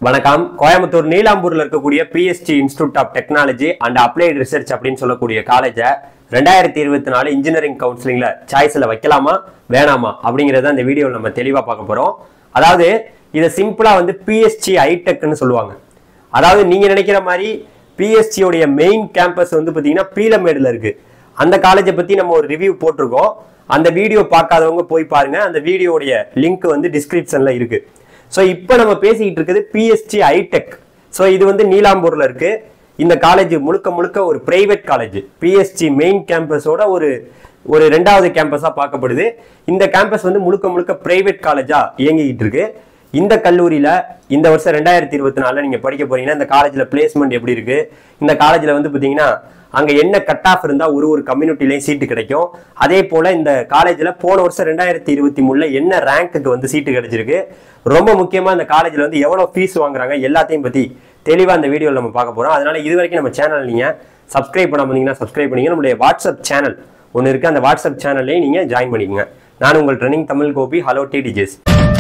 வணக்கம் கோயம்புத்தூர் நீலாம்பூர்ல இருக்கக்கூடிய PST institute of technology and applied research அப்படின்னு சொல்லக்கூடிய காலேஜை ரெண்டாயிரத்தி இருபத்தி நாலு இன்ஜினியரிங் கவுன்சிலிங்ல சாய்ஸ்ல வைக்கலாமா வேணாமா அப்படிங்கறத இந்த வீடியோவில் நம்ம தெளிவா பார்க்க போறோம் அதாவது இதை சிம்பிளா வந்து பிஎஸ்டி ஐடெக்னு சொல்லுவாங்க அதாவது நீங்க நினைக்கிற மாதிரி பிஎஸ்டி உடைய மெயின் கேம்பஸ் வந்து பாத்தீங்கன்னா பீலமேடுல இருக்கு அந்த காலேஜை பத்தி நம்ம ஒரு ரிவ்யூ போட்டிருக்கோம் அந்த வீடியோ பார்க்காதவங்க போய் பாருங்க அந்த வீடியோடைய லிங்க் வந்து டிஸ்கிரிப்ஷன்ல இருக்கு ஸோ இப்போ நம்ம பேசிக்கிட்டு இருக்குது பிஎஸ்டி ஐடெக் ஸோ இது வந்து நீலாம்பூர்ல இருக்கு இந்த காலேஜ் முழுக்க முழுக்க ஒரு பிரைவேட் காலேஜ் பிஎஸ்டி மெயின் கேம்பஸோட ஒரு ஒரு ரெண்டாவது கேம்பஸா பார்க்கப்படுது இந்த கேம்பஸ் வந்து முழுக்க முழுக்க பிரைவேட் காலேஜா இயங்கிக்கிட்டு இருக்கு இந்த கல்லூரியில இந்த வருஷம் ரெண்டாயிரத்தி இருபத்தி நாலுல நீங்க படிக்க போறீங்கன்னா இந்த காலேஜ்ல பிளேஸ்மெண்ட் எப்படி இருக்கு இந்த காலேஜ்ல வந்து பாத்தீங்கன்னா அங்க என்ன கட் ஆஃப் இருந்தா ஒரு ஒரு கம்யூனிட்டிலையும் சீட்டு கிடைக்கும் அதே போல இந்த காலேஜ்ல போன வருஷம் ரெண்டாயிரத்தி இருபத்தி மூணுல என்ன ரேங்க்குக்கு வந்து சீட்டு கிடைச்சிருக்கு ரொம்ப முக்கியமா இந்த காலேஜ்ல வந்து எவ்வளவு ஃபீஸ் வாங்குறாங்க எல்லாத்தையும் பத்தி தெளிவா இந்த வீடியோவில் நம்ம பார்க்க போறோம் அதனால இது வரைக்கும் நம்ம சேனல் நீங்க சப்ஸ்கிரைப் பண்ண பண்ணீங்கன்னா சப்ஸ்கிரைப் பண்ணீங்க நம்மளுடைய வாட்ஸ்அப் சேனல் ஒன்று இருக்கு அந்த வாட்ஸ்அப் சேனல்லையும் நீங்க ஜாயின் பண்ணிக்கங்க நான் உங்கள் training Tamil Gopi hello TDGS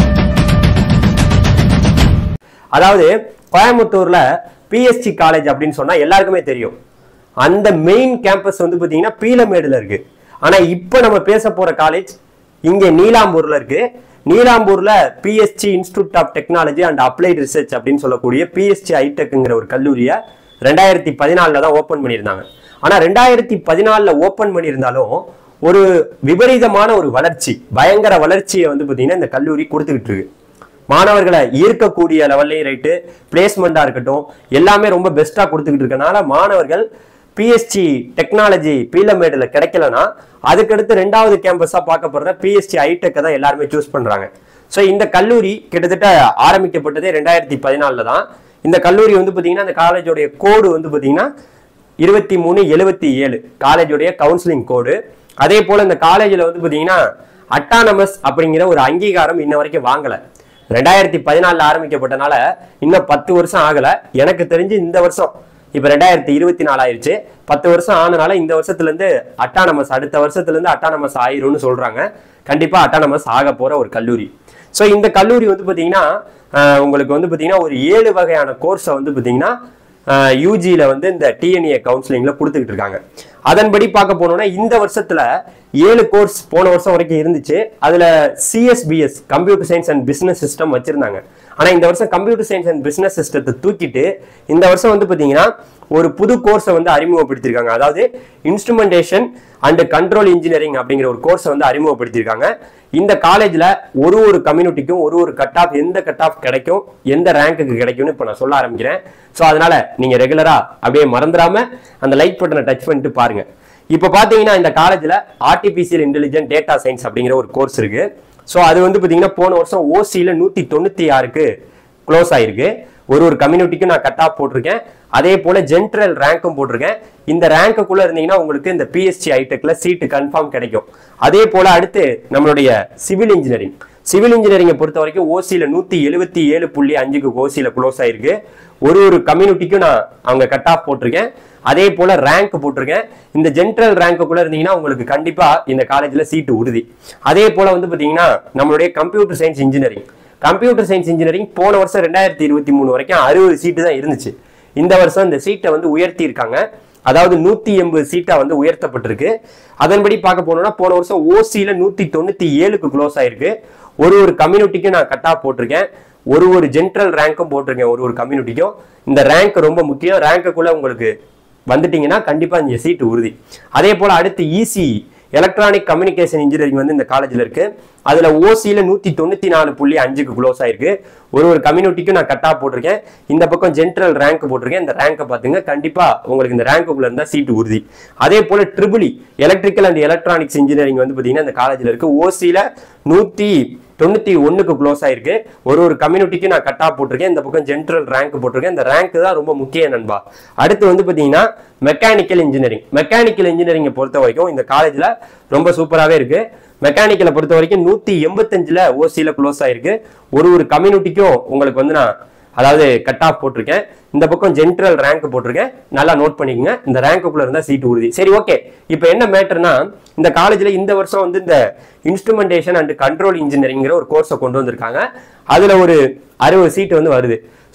அதாவது கோயம்புத்தூர்ல பிஎஸ்டி காலேஜ் அப்படின்னு சொன்னா எல்லாருக்குமே தெரியும் அந்த மெயின் கேம்பஸ் வந்து பாத்தீங்கன்னா பீலமேடுல இருக்கு ஆனா இப்போ நம்ம பேச போற காலேஜ் இங்க நீலாம்பூர்ல இருக்கு நீலாம்பூர்ல PST institute of technology and applied research அப்படின்னு சொல்லக்கூடிய பிஎஸ்டி ஐடெக்ங்கிற ஒரு கல்லூரியை ரெண்டாயிரத்தி பதினாலில் தான் ஓப்பன் பண்ணியிருந்தாங்க ஆனா ரெண்டாயிரத்தி பதினாலில் ஓப்பன் பண்ணியிருந்தாலும் ஒரு விபரீதமான ஒரு வளர்ச்சி பயங்கர வளர்ச்சியை வந்து பாத்தீங்கன்னா இந்த கல்லூரி கொடுத்துக்கிட்டு இருக்கு மாணவர்களை ஈர்க்கக்கூடிய லெவல்லையும் ரைட்டு பிளேஸ்மெண்டா இருக்கட்டும் எல்லாமே ரொம்ப பெஸ்டா கொடுத்துக்கிட்டு இருக்கனால மாணவர்கள் பிஎஸ்டி டெக்னாலஜி பீலமேடில் கிடைக்கலனா அதுக்கடுத்து ரெண்டாவது கேம்பஸா பார்க்கப்படுற பிஎஸ்டி ஐடெக்கை தான் எல்லாருமே சூஸ் பண்றாங்க ஸோ இந்த கல்லூரி கிட்டத்தட்ட ஆரம்பிக்கப்பட்டதே ரெண்டாயிரத்தி பதினாலில் தான் இந்த கல்லூரி வந்து பார்த்தீங்கன்னா இந்த காலேஜோடைய கோடு வந்து பார்த்தீங்கன்னா இருபத்தி மூணு எழுபத்தி ஏழு காலேஜோடைய கவுன்சிலிங் கோடு அதே போல இந்த காலேஜில் வந்து பார்த்தீங்கன்னா அட்டானமஸ் அப்படிங்கிற ஒரு அங்கீகாரம் இன்ன வரைக்கும் வாங்கலை ரெண்டாயிரத்தி பதினாலில் ஆரம்பிக்கப்பட்டனால இன்னும் பத்து வருஷம் ஆகலை எனக்கு தெரிஞ்சு இந்த வருஷம் இப்போ ரெண்டாயிரத்தி இருபத்தி நாலு ஆயிருச்சு பத்து வருஷம் ஆனனால இந்த வருஷத்துல இருந்து அட்டானமஸ் அடுத்த வருஷத்துல இருந்து அட்டானமஸ் ஆயிரும்னு சொல்றாங்க கண்டிப்பா அட்டானமஸ் ஆக போற ஒரு கல்லூரி ஸோ இந்த கல்லூரி வந்து பாத்தீங்கன்னா ஆஹ், உங்களுக்கு வந்து பாத்தீங்கன்னா ஒரு ஏழு வகையான கோர்ஸை வந்து பாத்தீங்கன்னா யூஜியில வந்து இந்த டிஎன்ஏ கவுன்சிலிங்ல கொடுத்துக்கிட்டு இருக்காங்க அதன்படி பார்க்க போனோம்னா இந்த வருஷத்துல ஏழு கோர்ஸ் போன வருஷம் வரைக்கும் இருந்துச்சு அதுல CSBS computer science and business system வச்சிருந்தாங்க ஆனா இந்த வருஷம் கம்ப்யூட்டர் சயின்ஸ் அண்ட் பிசினஸ் சிஸ்டத்தை தூக்கிட்டு இந்த வருஷம் வந்து பாத்தீங்கன்னா ஒரு புது கோர்ஸை வந்து அறிமுகப்படுத்தியிருக்காங்க அதாவது இன்ஸ்ட்ருமெண்டேஷன் அண்ட் கண்ட்ரோல் இன்ஜினியரிங் அப்படிங்கிற ஒரு கோர்ஸை வந்து அறிமுகப்படுத்தியிருக்காங்க இந்த காலேஜ்ல ஒரு ஒரு கம்யூனிட்டிக்கும் ஒரு ஒரு கட் ஆஃப் எந்த கட் ஆஃப் கிடைக்கும் எந்த ரேங்க்குக்கு கிடைக்கும்னு இப்போ நான் சொல்ல ஆரம்பிக்கிறேன் ஸோ அதனால நீங்க ரெகுலரா அப்படியே மறந்துடாம அந்த லைக் பட்டனை டச் பண்ணிட்டு பாருங்க இப்போ பார்த்தீங்கன்னா இந்த காலேஜில் ஆர்டிபிஷியல் இன்டெலிஜென்ட் டேட்டா சயின்ஸ் அப்படிங்கிற ஒரு கோர்ஸ் இருக்கு ஸோ அது வந்து பார்த்தீங்கன்னா போன வருஷம் ஓசியில் நூற்றி தொண்ணூற்றி ஆறுக்கு க்ளோஸ் ஆயிருக்கு ஒரு ஒரு கம்யூனிட்டிக்கும் நான் கட் ஆஃப் போட்டிருக்கேன் அதே போல ஜென்ட்ரல் ரேங்க்கும் போட்டிருக்கேன் இந்த ரேங்க்குள்ள இருந்தீங்கன்னா உங்களுக்கு இந்த பிஎஸ்டி ஐடெக்ல சீட்டு கன்ஃபார்ம் கிடைக்கும் அதே போல அடுத்து நம்மளுடைய சிவில் இன்ஜினியரிங் சிவில் இன்ஜினியரிங்கை பொறுத்த வரைக்கும் ஓசியில் நூற்றி எழுபத்தி ஏழு புள்ளி அஞ்சுக்கு ஓசியில் க்ளோஸ் ஆயிருக்கு ஒரு ஒரு கம்யூனிட்டிக்கும் நான் அவங்க கட் ஆஃப் போட்டிருக்கேன் அதே போல ரேங்க் போட்டிருக்கேன் இந்த ஜென்ட்ரல் ரேங்க்குள்ள இருந்தீங்கன்னா உங்களுக்கு கண்டிப்பா இந்த காலேஜ்ல சீட்டு உறுதி அதே போல வந்து பாத்தீங்கன்னா நம்மளுடைய computer science engineering computer science engineering போன வருஷம் ரெண்டாயிரத்தி இருபத்தி மூணு வரைக்கும் அறுபது சீட்டு தான் இருந்துச்சு இந்த வருஷம் இந்த சீட்டை வந்து உயர்த்தி இருக்காங்க அதாவது நூத்தி எண்பது சீட்டா வந்து உயர்த்தப்பட்டிருக்கு அதன்படி பார்க்க போனோம்னா போன வருஷம் ஓசியில நூத்தி தொண்ணூத்தி ஏழுக்கு க்ளோஸ் ஆயிருக்கு ஒரு ஒரு கம்யூனிட்டிக்கும் நான் கட் ஆஃப் போட்டிருக்கேன் ஒரு ஒரு ஜென்ட்ரல் ரேங்க்கும் போட்டிருக்கேன் ஒரு ஒரு கம்யூனிட்டிக்கும் இந்த ரேங்க் ரொம்ப முக்கியம் ரேங்க்குள்ள உங்களுக்கு வந்துட்டீங்கன்னா கண்டிப்பா இந்த சீட்டு உறுதி அதே போல அடுத்து இசி எலக்ட்ரானிக் கம்யூனிகேஷன் இன்ஜினியரிங் வந்து இந்த காலேஜ்ல இருக்கு அதுல ஓசியில நூத்தி தொண்ணூத்தி நாலு புள்ளி அஞ்சுக்கு க்ளோஸ் ஆயிருக்கு ஒரு ஒரு கம்யூனிட்டிக்கும் நான் கட் ஆஃப் போட்டிருக்கேன் இந்த பக்கம் ஜென்ட்ரல் ரேங்க் போட்டிருக்கேன் இந்த ரேங்கை பாத்துங்க கண்டிப்பா உங்களுக்கு இந்த ரேங்க்குள்ள இருந்தா சீட்டு உறுதி அதே போல triple E electrical and electronics engineering வந்து பாத்தீங்கன்னா இந்த காலேஜ்ல இருக்கு ஓசியில நூத்தி தொண்ணூத்தி ஒண்ணுக்கு க்ளோஸ் ஆயிருக்கு ஒரு ஒரு கம்யூனிட்டிக்கு நான் கட் ஆஃப் போட்டிருக்கேன் இந்த பக்கம் ஜென்ட்ரல் ரேங்க் போட்டிருக்கேன் இந்த ரேங்க் தான் ரொம்ப முக்கிய நண்பா அடுத்து வந்து பாத்தீங்கன்னா மெக்கானிக்கல் இன்ஜினியரிங் மெக்கானிக்கல் இன்ஜினியரிங்கை பொறுத்த வரைக்கும் இந்த காலேஜ்ல ரொம்ப சூப்பராகவே இருக்கு மெக்கானிக்கலை பொறுத்த வரைக்கும் நூத்தி எண்பத்தஞ்சுல ஓசியில க்ளோஸ் ஆயிருக்கு ஒரு ஒரு கம்யூனிட்டிக்கும் உங்களுக்கு வந்து நான் அதாவது கட் ஆஃப் போட்டிருக்கேன் இந்த பக்கம் ஜென்ட்ரல் ரேங்க் போட்டிருக்கேன் நல்லா நோட் பண்ணிக்கங்க இந்த ரேங்க்குள்ள இருந்தா சீட் உறுதி சரி ஓகே இப்போ என்ன மேட்டர்னா இந்த காலேஜ்ல இந்த வருஷம் வந்து இந்த இன்ஸ்ட்ருமெண்டேஷன் அண்ட் கண்ட்ரோல் இன்ஜினியரிங்கிற ஒரு கோர்ஸை கொண்டு வந்திருக்காங்க அதுல ஒரு அறுபது சீட் வந்து வருது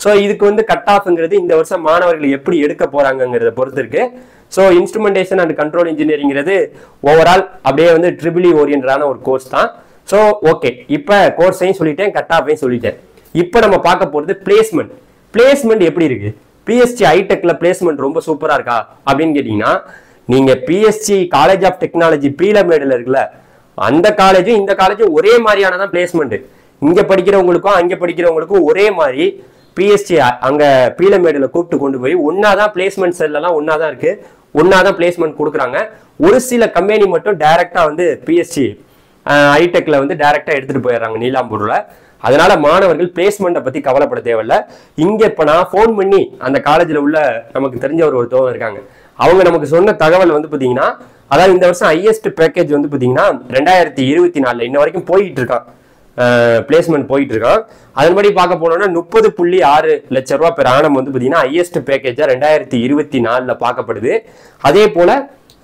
ஸோ இதுக்கு வந்து கட் ஆஃப்ங்கிறது இந்த வருஷம் மாணவர்கள் எப்படி எடுக்க போறாங்கங்கிறத பொறுத்து இருக்கு ஸோ இன்ஸ்ட்ருமெண்டேஷன் அண்ட் கண்ட்ரோல் இன்ஜினியரிங்கிறது ஓவரால் அப்படியே வந்து ட்ரிபிளி ஓரியன்டான ஒரு கோர்ஸ் தான் ஸோ ஓகே இப்போ கோர்ஸையும் சொல்லிட்டேன் கட் ஆஃபையும் சொல்லிட்டேன் இப்போ நம்ம பார்க்க போகிறது பிளேஸ்மெண்ட் பிளேஸ்மெண்ட் எப்படி இருக்கு பிஎஸ்சி ஐடெக்ல பிளேஸ்மெண்ட் ரொம்ப சூப்பரா இருக்கா அப்படின்னு கேட்டீங்கன்னா நீங்க பிஎஸ்சி காலேஜ் ஆஃப் டெக்னாலஜி பீலமேடுல இருக்குல்ல அந்த காலேஜும் இந்த காலேஜும் ஒரே மாதிரியான தான் பிளேஸ்மெண்ட் இங்க படிக்கிறவங்களுக்கும் அங்க படிக்கிறவங்களுக்கும் ஒரே மாதிரி பிஎஸ்சி அங்க பீலமேடுல கூப்பிட்டு கொண்டு போய் ஒன்னா தான் பிளேஸ்மெண்ட் செல்லாம் ஒன்னா தான் இருக்கு ஒன்னா தான் பிளேஸ்மெண்ட் கொடுக்குறாங்க ஒரு சில கம்பெனி மட்டும் டைரக்டா வந்து பிஎஸ்சி ஐடெக்ல வந்து டைரக்டா எடுத்துட்டு போயிடுறாங்க நீலாம்பூர்ல அதனால மாணவர்கள் பிளேஸ்மெண்ட்டை பத்தி கவலைப்பட தேவையில்ல இங்க இப்ப நான் ஃபோன் பண்ணி அந்த காலேஜ்ல உள்ள நமக்கு தெரிஞ்ச ஒரு ஒருத்தவங்க இருக்காங்க அவங்க நமக்கு சொன்ன தகவல் வந்து பாத்தீங்கன்னா அதாவது இந்த வருஷம் ஹையஸ்ட் பேக்கேஜ் வந்து பாத்தீங்கன்னா ரெண்டாயிரத்தி இருபத்தி நாலுல இன்ன வரைக்கும் போயிட்டு இருக்கான் பிளேஸ்மெண்ட் போயிட்டு இருக்கான் அதன்படி பார்க்க போனோம்னா முப்பது புள்ளி ஆறு லட்ச ரூபா பெர் ஆனம் வந்து பாத்தீங்கன்னா ஹையஸ்ட் பேக்கேஜா ரெண்டாயிரத்தி இருபத்தி நாலுல பார்க்கப்படுது அதே போல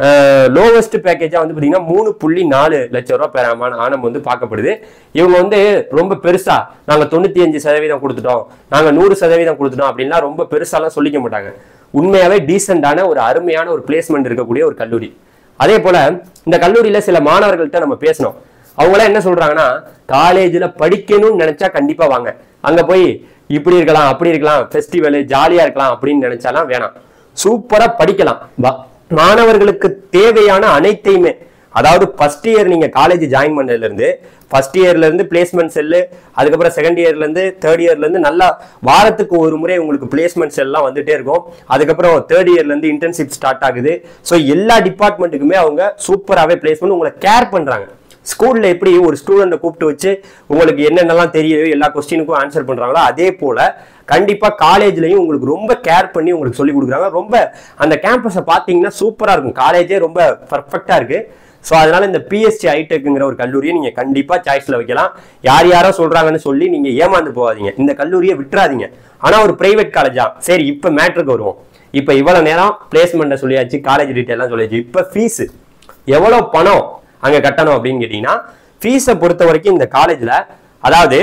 லோவஸ்ட் பேக்கேஜா வந்து பாத்தீங்கன்னா மூணு புள்ளி நாலு லட்ச ரூபா பெர் ஆன ஆனம் வந்து பார்க்கப்படுது இவங்க வந்து ரொம்ப பெருசா நாங்க தொண்ணூத்தி அஞ்சு சதவீதம் கொடுத்துட்டோம் நாங்க நூறு சதவீதம் கொடுத்துட்டோம் அப்படின்லாம் ரொம்ப பெருசாலாம் சொல்லிக்க மாட்டாங்க உண்மையாவே டீசெண்டான ஒரு அருமையான ஒரு பிளேஸ்மெண்ட் இருக்கக்கூடிய ஒரு கல்லூரி அதே போல இந்த கல்லூரியில சில மாணவர்கள்ட்ட நம்ம பேசணும் அவங்களாம் என்ன சொல்றாங்கன்னா காலேஜ்ல படிக்கணும்னு நினைச்சா கண்டிப்பா வாங்க அங்க போய் இப்படி இருக்கலாம் அப்படி இருக்கலாம் ஃபெஸ்டிவல் ஜாலியா இருக்கலாம் அப்படின்னு நினைச்சாலாம் வேணாம் சூப்பரா படிக்கலாம் வா- மாணவர்களுக்கு தேவையான அனைத்தையுமே அதாவது ஃபர்ஸ்ட் இயர் நீங்க காலேஜ் ஜாயின் பண்ணதுல இருந்து ஃபர்ஸ்ட் இயர்ல இருந்து பிளேஸ்மெண்ட் செல்லு அதுக்கப்புறம் செகண்ட் இயர்ல இருந்து தேர்ட் இயர்ல இருந்து நல்லா வாரத்துக்கு ஒரு முறை உங்களுக்கு பிளேஸ்மெண்ட்ஸ் எல்லாம் வந்துட்டே இருக்கும் அதுக்கப்புறம் தேர்ட் இயர்ல இருந்து இன்டர்ன்ஷிப் ஸ்டார்ட் ஆகுது ஸோ எல்லா டிபார்ட்மெண்ட்டுக்குமே அவங்க சூப்பராகவே பிளேஸ்மெண்ட் உங்களை கேர் பண்றாங்க ஸ்கூல்ல எப்படி ஒரு ஸ்டூடெண்ட்டை கூப்பிட்டு வச்சு உங்களுக்கு என்னென்னலாம் தெரியுதோ எல்லா கொஸ்டினுக்கும் ஆன்சர் பண்றாங்களோ அதே போல கண்டிப்பா காலேஜ்லயும் உங்களுக்கு ரொம்ப கேர் பண்ணி உங்களுக்கு சொல்லி கொடுக்குறாங்க ரொம்ப அந்த கேம்பஸை பார்த்தீங்கன்னா சூப்பரா இருக்கும் காலேஜே ரொம்ப பர்ஃபெக்டா இருக்கு ஸோ அதனால இந்த பிஎஸ்சி ஐடெக்ங்கிற ஒரு கல்லூரியை நீங்க கண்டிப்பா சாய்ஸ்ல வைக்கலாம் யார் யாரோ சொல்றாங்கன்னு சொல்லி நீங்க ஏமாந்து போகாதீங்க இந்த கல்லூரியை விட்டுறாதீங்க ஆனா ஒரு பிரைவேட் காலேஜா சரி இப்ப மேட்ருக்கு வருவோம் இப்ப இவ்வளவு நேரம் பிளேஸ்மெண்ட்டை சொல்லியாச்சு காலேஜ் டீட்டெயிலாம் சொல்லியாச்சு இப்ப ஃபீஸ் எவ்வளவு பணம் அங்க கட்டணும் அப்படின்னு கேட்டீங்கன்னா ஃபீஸை பொறுத்த வரைக்கும் இந்த காலேஜ்ல அதாவது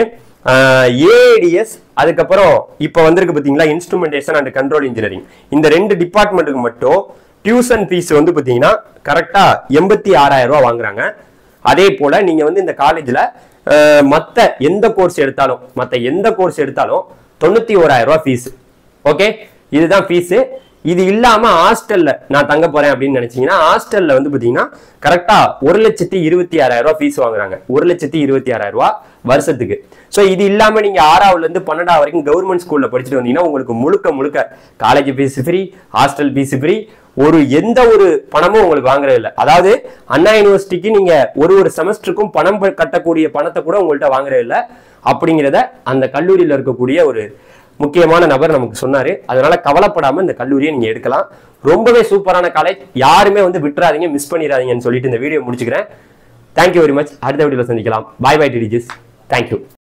ஏடிஎஸ் அதுக்கப்புறம் இப்போ வந்திருக்கு பார்த்தீங்களா இன்ஸ்ட்ருமெண்டேஷன் அண்ட் கண்ட்ரோல் இன்ஜினியரிங் இந்த ரெண்டு டிபார்ட்மெண்ட்டுக்கு மட்டும் டியூஷன் ஃபீஸ் வந்து பார்த்தீங்கன்னா கரெக்டாக எண்பத்தி ஆறாயிரம் ரூபாய் வாங்குறாங்க அதே போல நீங்க வந்து இந்த காலேஜ்ல மற்ற எந்த கோர்ஸ் எடுத்தாலும் மற்ற எந்த கோர்ஸ் எடுத்தாலும் தொண்ணூத்தி ஓராயிரம் ரூபாய் ஃபீஸ் ஓகே இதுதான் ஃபீஸ் இது இல்லாம ஹாஸ்டல்ல நான் தங்க போறேன் அப்படின்னு நினைச்சீங்கன்னா ஹாஸ்டல்ல வந்து பாத்தீங்கன்னா கரெக்டா ஒரு லட்சத்தி இருபத்தி ஆறாயிரம் ரூபாய் ஃபீஸ் வாங்குறாங்க ஒரு லட்சத்தி இருபத்தி ஆறாயிரம் ரூபாய் வருஷத்துக்கு ஸோ இது இல்லாம நீங்க ஆறாவதுல இருந்து பன்னெண்டாவது வரைக்கும் கவர்மெண்ட் ஸ்கூல்ல படிச்சுட்டு வந்தீங்கன்னா உங்களுக்கு முழுக்க முழுக்க college fees free hostel fees free ஒரு எந்த ஒரு பணமும் உங்களுக்கு வாங்குறது இல்லை அதாவது அண்ணா யூனிவர்சிட்டிக்கு நீங்க ஒரு ஒரு செமஸ்டருக்கும் பணம் ப- கட்டக்கூடிய பணத்தை கூட உங்கள்கிட்ட வாங்குறது இல்லை அப்படிங்கிறத அந்த கல்லூரியில் இருக்கக்கூடிய ஒரு முக்கியமான நபர் நமக்கு சொன்னாரு அதனால கவலைப்படாம இந்த கல்லூரியை நீங்க எடுக்கலாம் ரொம்பவே சூப்பரான காலேஜ் யாருமே வந்து விட்டுறாதீங்க மிஸ் பண்ணிடாதீங்கன்னு சொல்லிட்டு இந்த வீடியோ முடிச்சுக்கிறேன் தேங்க்யூ வெரி மச் அடுத்த வீடியோல சந்திக்கலாம் பாய் பை டிடிஜிஸ் தேங்க்யூ